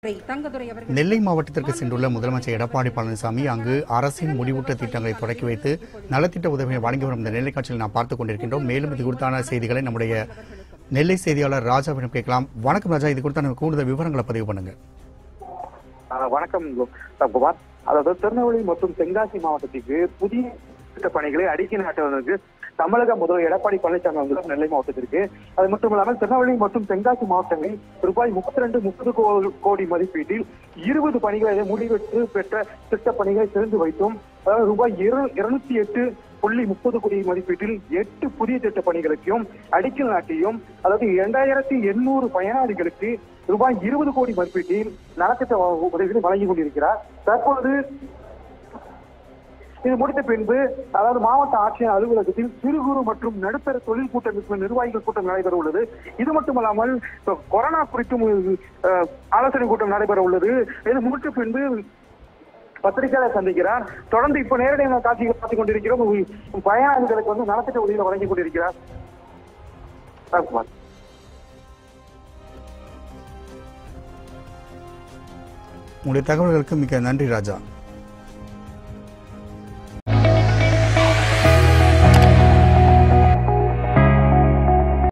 தங்கதுரை அவர்கள் நெல்லை மாவட்டத்திற்கு சென்றுள்ள முதலமைச்சர் எடப்பாடி பழனிசாமி அங்கு அரசின் முடிவுற்ற திட்டங்களை தொடக்கி வைத்து நலத்திட்ட உதவியை வழங்கி வரும் இந்த நெல்லை காட்சியில் நாம் பார்த்துக் கொண்டிருக்கின்றோம் மேலும் இது குறித்தான செய்திகளை நம்முடைய நெல்லை செய்தியாளர் ராஜாவிடம் கேட்கலாம் வணக்கம் ராஜா இது குறித்தான கூடுதல் விவரங்களை பதிவு பண்ணுங்க ஆஹ் வணக்கம் குமார் அதாவது திருநெல்வேலி மற்றும் தென்காசி மாவட்டத்திற்கு புதிய திட்ட பணிகளை அடிக்கல் நாட்டுவதற்கு தமிழக முதல்வர் எடப்பாடி பழனிசாமி அவர்களும் நெல்லை மாவட்டத்திற்கு அது மட்டும் இல்லாமல் திருநெல்வேலி மற்றும் தென்காசி மாவட்டங்களில் ரூபாய் முப்பத்தி ரெண்டு முப்பது கோடி மதிப்பீட்டில் இருபது பணிகளை முடிவெற்று பெற்ற திட்ட பணிகளை திறந்து வைத்தும் அதாவது ரூபாய் இரு- இருநூத்தி எட்டு புள்ளி முப்பது கோடி மதிப்பீட்டில் எட்டு புதிய திட்ட பணிகளுக்கும் அடிக்கல் நாட்டியும் அதாவது இரண்டாயிரத்தி எண்ணூறு பயனாளிகளுக்கு ரூபாய் இருபது கோடி மதிப்பீட்டில் நலத்திட்ட உதவிகளை வழங்கி கொண்டிருக்கிறார் தற்பொழுது இது முடித்த பின்பு அதாவது மாவட்ட ஆட்சியர் அலுவலகத்தில் சிறு குறு மற்றும் நடுத்தர தொழில் கூட்டமைப்பு நிர்வாகிகள் கூட்டம் நடைபெற உள்ளது இது மட்டுமல்லாமல் இப்ப கொரோனா குறித்தும் அஹ், ஆலோசனை கூட்டம் நடைபெற உள்ளது இது முடித்த பின்பு பத்திரிகையாளர் சந்திக்கிறார் தொடர்ந்து இப்ப நேரடியாக காட்சிகள் பார்த்துக் கொண்டிருக்கிறோம் பயனாளிகளுக்கு வந்து நலத்திட்ட உதவிகளை வழங்கி கொண்டிருக்கிறார் ராம்குமார் உங்களுடைய தகவல்களுக்கு மிக நன்றி ராஜா